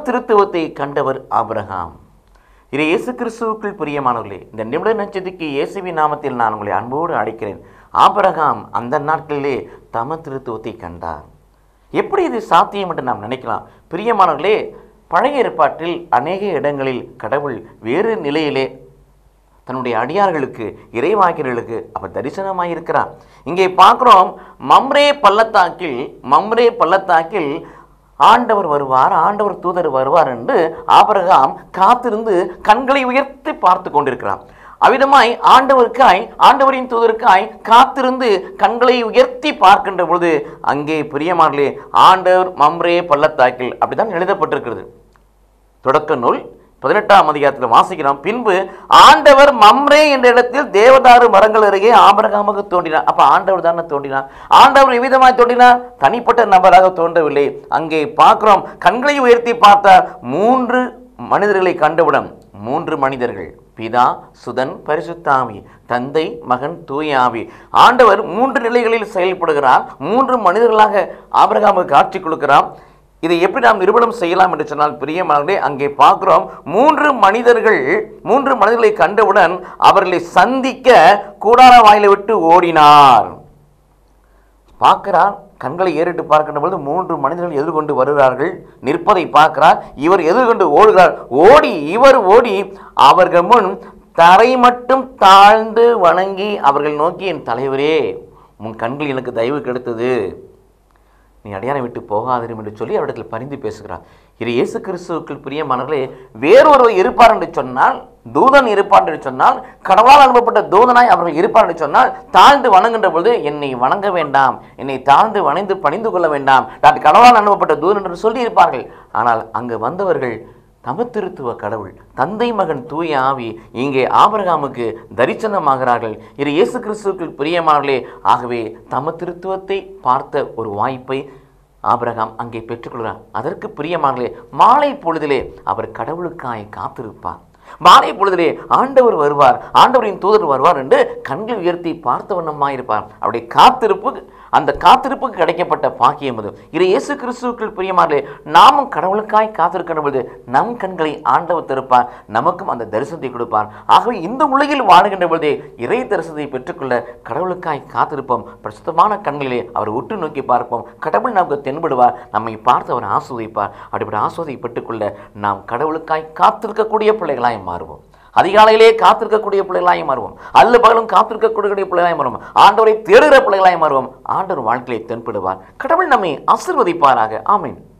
திருத்துவத்தை கண்டவர் ஆபிரகாம் இது இயேசு கிறிஸ்துவுக்குள் பிரியமானவர்களே இந்த நிமிட நட்சத்திற்கு இயேசுவின் நாமத்தில் நான் உங்களை அன்போடு அழைக்கிறேன் ஆபிரகாம் அந்த நாட்களிலே தம திருத்துவத்தை கண்டார் எப்படி இது சாத்தியம் என்று நாம் நினைக்கலாம் பிரியமானவர்களே பழைய ஏற்பாட்டில் அநேக இடங்களில் கடவுள் வேறு நிலையிலே தன்னுடைய அடியார்களுக்கு இறைவாக்கியர்களுக்கு அவர் தரிசனமாக இருக்கிறார் இங்கே பார்க்குறோம் மம்ரே பள்ளத்தாக்கில் மம்ரே பள்ளத்தாக்கில் ஆண்டவர் வருவார் ஆண்டவர் தூதர் வருவார் என்று ஆபிரகாம் காத்திருந்து கண்களை உயர்த்தி பார்த்து கொண்டிருக்கிறார் அவ்விதமாய் ஆண்டவருக்காய் ஆண்டவரின் தூதருக்காய் காத்திருந்து கண்களை உயர்த்தி பார்க்கின்ற பொழுது அங்கே பிரியமானே ஆண்டவர் மம்ரே பள்ளத்தாக்கில் அப்படிதான் எழுதப்பட்டிருக்கிறது தொடக்க நூல் பதினெட்டாம் அதிகாரத்தில் வாசிக்கிறோம் பின்பு ஆண்டவர் மம்ரே என்ற இடத்தில் தேவதாரு மரங்கள் அருகே ஆபரகாமுக்கு தோன்றினார் அப்ப ஆண்டவர் தானே தோன்றினார் ஆண்டவர் எவ்விதமாய் தோன்றினார் தனிப்பட்ட நபராக தோன்றவில்லை அங்கே பார்க்கிறோம் கண்களை உயர்த்தி பார்த்தார் மூன்று மனிதர்களை கண்டவுடன் மூன்று மனிதர்கள் பிதா சுதன் பரிசுத்தாவி தந்தை மகன் தூய ஆவி ஆண்டவர் மூன்று நிலைகளில் செயல்படுகிறார் மூன்று மனிதர்களாக ஆபிரகாமுக்கு காட்சி கொடுக்கிறார் இதை எப்படி நாம் நிரூபணம் செய்யலாம் என்று சொன்னால் பிரியமானவர்களே அங்கே பார்க்கிறோம் மூன்று மனிதர்கள் மூன்று மனிதர்களை கண்டவுடன் அவர்களை சந்திக்க கூடார வாயிலை விட்டு ஓடினார் பார்க்கிறார் கண்களை ஏறிட்டு பார்க்கின்ற பொழுது மூன்று மனிதர்கள் எதிர்கொண்டு வருகிறார்கள் நிற்பதை பார்க்கிறார் இவர் எதிர்கொண்டு ஓடுகிறார் ஓடி இவர் ஓடி அவர்கள் முன் தரை மட்டும் தாழ்ந்து வணங்கி அவர்கள் நோக்கி என் தலைவரே உன் கண்கள் எனக்கு தயவு கிடைத்தது நீ அடையாளம் விட்டு போகாதிரும் என்று சொல்லி அவரிடத்தில் பரிந்து பேசுகிறார் இது இயேசு கிறிஸ்துவுக்குள் பிரியமானவர்களே வேறொருவர் இருப்பார் என்று சொன்னால் தூதன் இருப்பார் என்று சொன்னால் கடவுளால் அனுப்பப்பட்ட தூதனாய் அவர்கள் இருப்பார் என்று சொன்னால் தாழ்ந்து வணங்குகின்ற பொழுது என்னை வணங்க வேண்டாம் என்னை தாழ்ந்து வணைந்து பணிந்து கொள்ள வேண்டாம் நான் கடவுளால் அனுப்பப்பட்ட தூதன் என்று சொல்லி இருப்பார்கள் ஆனால் அங்கு வந்தவர்கள் தமத்திருத்துவ கடவுள் தந்தை மகன் தூய ஆவி இங்கே ஆபிரகாமுக்கு தரிசனமாகிறார்கள் இது இயேசு கிறிஸ்துவுக்குள் பிரியமானவர்களே ஆகவே தமத்திருத்துவத்தை பார்த்த ஒரு வாய்ப்பை ஆபிரகாம் அங்கே பெற்றுக்கொள்கிறார் அதற்கு பிரியமானவர்களே மாலை பொழுதிலே அவர் கடவுளுக்காய் காத்திருப்பார் மாலை பொழுதிலே ஆண்டவர் வருவார் ஆண்டவரின் தூதர் வருவார் என்று கண்கள் உயர்த்தி பார்த்த வண்ணமாயிருப்பார் அவருடைய காத்திருப்பு அந்த காத்திருப்புக்கு கிடைக்கப்பட்ட பாக்கியம் அது இது இயேசு கிறிஸ்துவுக்குள் பிரியமானே நாமும் கடவுளுக்காய் காத்திருக்கின்ற பொழுது நம் கண்களை ஆண்டவர் திறப்பார் நமக்கும் அந்த தரிசனத்தை கொடுப்பார் ஆகவே இந்த உலகில் வாழுகின்ற பொழுதே இறை தரிசனத்தை பெற்றுக்கொள்ள கடவுளுக்காய் காத்திருப்போம் பிரசுத்தமான கண்களிலே அவர் உற்று நோக்கி பார்ப்போம் கடவுள் நமக்கு தென்படுவார் நம்மை பார்த்து அவர் ஆஸ்வதிப்பார் அப்படிப்பட்ட ஆஸ்வதை பெற்றுக்கொள்ள நாம் கடவுளுக்காய் காத்திருக்கக்கூடிய பிள்ளைகளாய் மாறுவோம் அதிகாலையிலே காத்திருக்கக்கூடிய பிள்ளைகளாய் மாறுவோம் அல்ல பகலும் காத்திருக்கக்கூடிய பிள்ளைகளாய் மாறுவோம் ஆண்டவரை தேடுகிற பிள்ளைகளாய் மாறுவோம் ஆண்டவர் வாழ்க்கையை தென்படுவார் கடவுள் நம்மை ஆசிர்வதிப்பாராக ஆமென்